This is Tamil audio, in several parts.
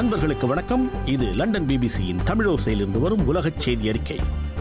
அன்பர்களுக்கு வணக்கம் இது லண்டன் பிபிசியின் தமிழோசையிலிருந்து வரும் உலகச் செய்தி அறிக்கை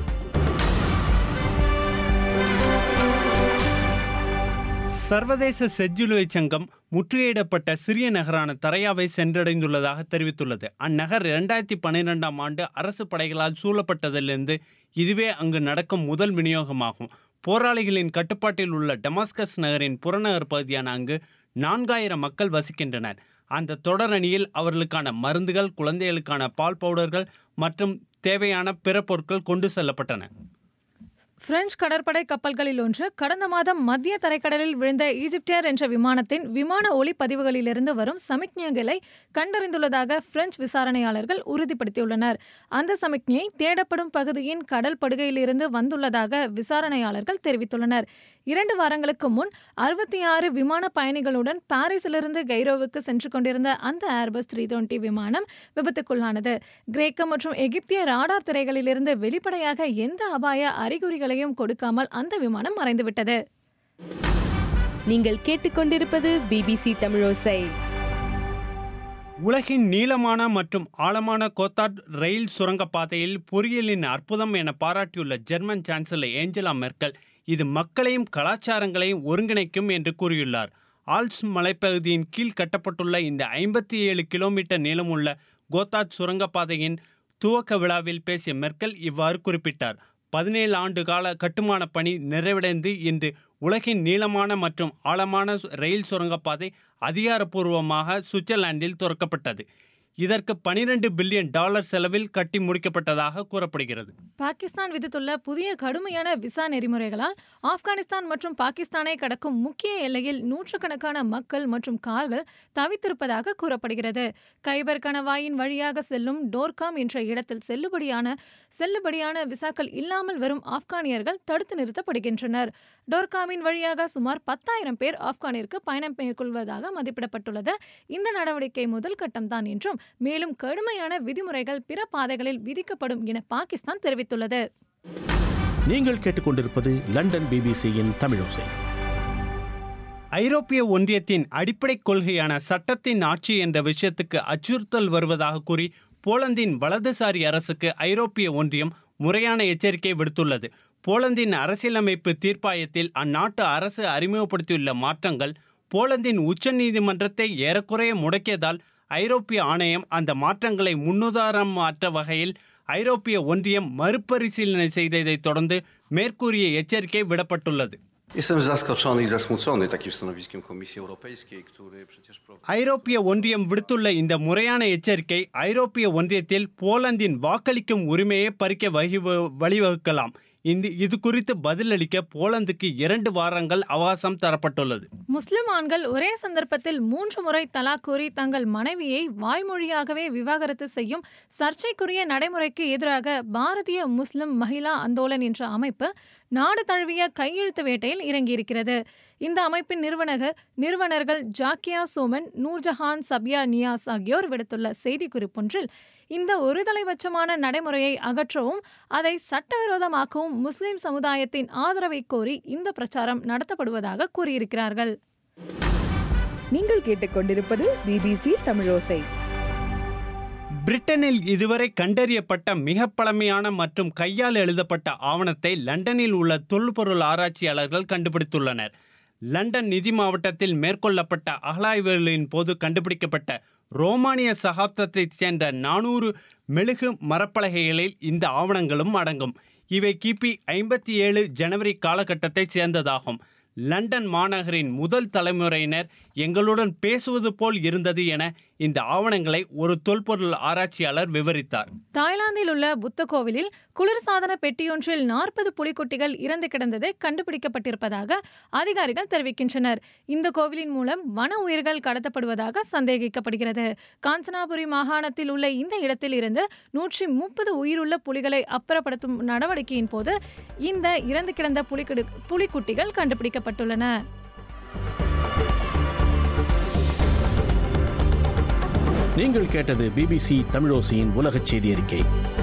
சர்வதேச செஞ்சிலுவை சங்கம் முற்றுகையிடப்பட்ட சிறிய நகரான தரையாவை சென்றடைந்துள்ளதாக தெரிவித்துள்ளது அந்நகர் இரண்டாயிரத்தி பன்னிரெண்டாம் ஆண்டு அரசு படைகளால் சூழப்பட்டதிலிருந்து இதுவே அங்கு நடக்கும் முதல் விநியோகமாகும் போராளிகளின் கட்டுப்பாட்டில் உள்ள டமாஸ்கஸ் நகரின் புறநகர் பகுதியான அங்கு நான்காயிரம் மக்கள் வசிக்கின்றனர் அந்த தொடரணியில் அவர்களுக்கான மருந்துகள் குழந்தைகளுக்கான பால் பவுடர்கள் மற்றும் தேவையான பிற பொருட்கள் கொண்டு செல்லப்பட்டன பிரெஞ்சு கடற்படை கப்பல்களில் ஒன்று கடந்த மாதம் மத்திய தரைக்கடலில் விழுந்த ஈஜிப்டியர் என்ற விமானத்தின் விமான ஒளிப்பதிவுகளிலிருந்து வரும் சமிக்ஞைகளை கண்டறிந்துள்ளதாக பிரெஞ்சு விசாரணையாளர்கள் உறுதிப்படுத்தியுள்ளனர் அந்த சமிக்ஞை தேடப்படும் பகுதியின் கடல் படுகையிலிருந்து வந்துள்ளதாக விசாரணையாளர்கள் தெரிவித்துள்ளனர் இரண்டு வாரங்களுக்கு முன் அறுபத்தி ஆறு விமான பயணிகளுடன் பாரிஸிலிருந்து கைரோவுக்கு சென்று கொண்டிருந்த அந்த ஏர்பஸ் த்ரீ டுவெண்டி விமானம் விபத்துக்குள்ளானது கிரேக்க மற்றும் எகிப்திய ராடார் திரைகளிலிருந்து வெளிப்படையாக எந்த அபாய அறிகுறிகளையும் கொடுக்காமல் அந்த விமானம் மறைந்துவிட்டது நீங்கள் கேட்டுக்கொண்டிருப்பது பிபிசி தமிழோசை உலகின் நீளமான மற்றும் ஆழமான கோத்தாட் ரயில் சுரங்கப்பாதையில் பொறியியலின் அற்புதம் என பாராட்டியுள்ள ஜெர்மன் சான்சலர் ஏஞ்சலா மெர்க்கல் இது மக்களையும் கலாச்சாரங்களையும் ஒருங்கிணைக்கும் என்று கூறியுள்ளார் ஆல்ஸ் மலைப்பகுதியின் கீழ் கட்டப்பட்டுள்ள இந்த ஐம்பத்தி ஏழு கிலோமீட்டர் நீளமுள்ள கோத்தாட் சுரங்கப்பாதையின் துவக்க விழாவில் பேசிய மெர்க்கல் இவ்வாறு குறிப்பிட்டார் பதினேழு ஆண்டு கால கட்டுமான பணி நிறைவடைந்து இன்று உலகின் நீளமான மற்றும் ஆழமான சு- ரயில் சுரங்கப்பாதை அதிகாரப்பூர்வமாக சுவிட்சர்லாந்தில் திறக்கப்பட்டது இதற்கு 12 பில்லியன் டாலர் செலவில் கட்டி முடிக்கப்பட்டதாக கூறப்படுகிறது பாகிஸ்தான் விதித்துள்ள புதிய கடுமையான விசா நெறிமுறைகளால் ஆப்கானிஸ்தான் மற்றும் பாகிஸ்தானை கடக்கும் முக்கிய எல்லையில் நூற்றுக்கணக்கான மக்கள் மற்றும் கார்கள் தவித்திருப்பதாக கூறப்படுகிறது கைபர் கணவாயின் வழியாக செல்லும் டோர்காம் என்ற இடத்தில் செல்லுபடியான செல்லுபடியான விசாக்கள் இல்லாமல் வரும் ஆப்கானியர்கள் தடுத்து நிறுத்தப்படுகின்றனர் டோர்காமின் வழியாக சுமார் பத்தாயிரம் பேர் ஆப்கானிற்கு பயணம் மேற்கொள்வதாக மதிப்பிடப்பட்டுள்ளது இந்த நடவடிக்கை முதல் கட்டம்தான் என்றும் மேலும் கடுமையான விதிமுறைகள் பிற பாதைகளில் விதிக்கப்படும் என பாகிஸ்தான் தெரிவித்துள்ளது நீங்கள் கேட்டுக்கொண்டிருப்பது லண்டன் பிபிசியின் தமிழோசை ஐரோப்பிய ஒன்றியத்தின் அடிப்படை கொள்கையான சட்டத்தின் ஆட்சி என்ற விஷயத்துக்கு அச்சுறுத்தல் வருவதாக கூறி போலந்தின் வலதுசாரி அரசுக்கு ஐரோப்பிய ஒன்றியம் முறையான எச்சரிக்கை விடுத்துள்ளது போலந்தின் அரசியலமைப்பு தீர்ப்பாயத்தில் அந்நாட்டு அரசு அறிமுகப்படுத்தியுள்ள மாற்றங்கள் போலந்தின் உச்சநீதிமன்றத்தை ஏறக்குறைய முடக்கியதால் ஐரோப்பிய ஆணையம் அந்த மாற்றங்களை முன்னுதாரணமற்ற வகையில் ஐரோப்பிய ஒன்றியம் மறுபரிசீலனை செய்ததைத் தொடர்ந்து மேற்கூறிய எச்சரிக்கை விடப்பட்டுள்ளது Jestem zaskoczony i zasmucony takim stanowiskiem Komisji Europejskiej, który przecież prowadzi. ஐரோப்பிய ஒன்றியம் விடுத்துள்ள இந்த முறையான எச்சரிக்கை ஐரோப்பிய ஒன்றியத்தில் போலந்தின் வாக்களிக்கும் உரிமையை பறிக்க வகி வழிவகுக்கலாம் இந்த இது குறித்து பதிலளிக்க போலந்துக்கு இரண்டு வாரங்கள் அவகாசம் தரப்பட்டுள்ளது முஸ்லிம் ஆண்கள் ஒரே சந்தர்ப்பத்தில் மூன்று முறை தலாக் கூறி தங்கள் மனைவியை வாய்மொழியாகவே விவாகரத்து செய்யும் சர்ச்சைக்குரிய நடைமுறைக்கு எதிராக பாரதிய முஸ்லிம் மகிழா அந்தோலன் என்ற அமைப்பு நாடு தழுவிய கையெழுத்து வேட்டையில் இறங்கியிருக்கிறது இந்த அமைப்பின் நிறுவனர்கள் நிறுவனர்கள் ஜாக்கியா சோமன் நூர்ஜஹான் சபியா நியாஸ் ஆகியோர் விடுத்துள்ள செய்திக்குறிப்பொன்றில் இந்த ஒருதலைபட்சமான நடைமுறையை அகற்றவும் அதை சட்டவிரோதமாக்கவும் முஸ்லிம் சமுதாயத்தின் ஆதரவை கோரி இந்த பிரச்சாரம் நடத்தப்படுவதாக கூறியிருக்கிறார்கள் நீங்கள் கேட்டுக்கொண்டிருப்பது பிபிசி தமிழோசை பிரிட்டனில் இதுவரை கண்டறியப்பட்ட மிக பழமையான மற்றும் கையால் எழுதப்பட்ட ஆவணத்தை லண்டனில் உள்ள தொல்பொருள் ஆராய்ச்சியாளர்கள் கண்டுபிடித்துள்ளனர் லண்டன் நிதி மாவட்டத்தில் மேற்கொள்ளப்பட்ட அகழாய்வுகளின் போது கண்டுபிடிக்கப்பட்ட ரோமானிய சகாப்தத்தைச் சேர்ந்த நானூறு மெழுகு மரப்பலகைகளில் இந்த ஆவணங்களும் அடங்கும் இவை கிபி ஐம்பத்தி ஏழு ஜனவரி காலகட்டத்தைச் சேர்ந்ததாகும் லண்டன் மாநகரின் முதல் தலைமுறையினர் எங்களுடன் பேசுவது போல் இருந்தது என இந்த ஆவணங்களை ஒரு தொல்பொருள் ஆராய்ச்சியாளர் விவரித்தார் தாய்லாந்தில் உள்ள புத்த கோவிலில் குளிர்சாதன பெட்டியொன்றில் நாற்பது புலிக்குட்டிகள் இறந்து கிடந்தது கண்டுபிடிக்கப்பட்டிருப்பதாக அதிகாரிகள் தெரிவிக்கின்றனர் இந்த கோவிலின் மூலம் வன உயிர்கள் கடத்தப்படுவதாக சந்தேகிக்கப்படுகிறது காஞ்சனாபுரி மாகாணத்தில் உள்ள இந்த இடத்தில் இருந்து நூற்றி முப்பது உயிருள்ள புலிகளை அப்புறப்படுத்தும் நடவடிக்கையின் போது இந்த இறந்து கிடந்த புலிக்குடு புலிக்குட்டிகள் கண்டுபிடிக்கப்பட்டுள்ளன நீங்கள் கேட்டது பிபிசி தமிழோசையின் உலகச் செய்தி அறிக்கை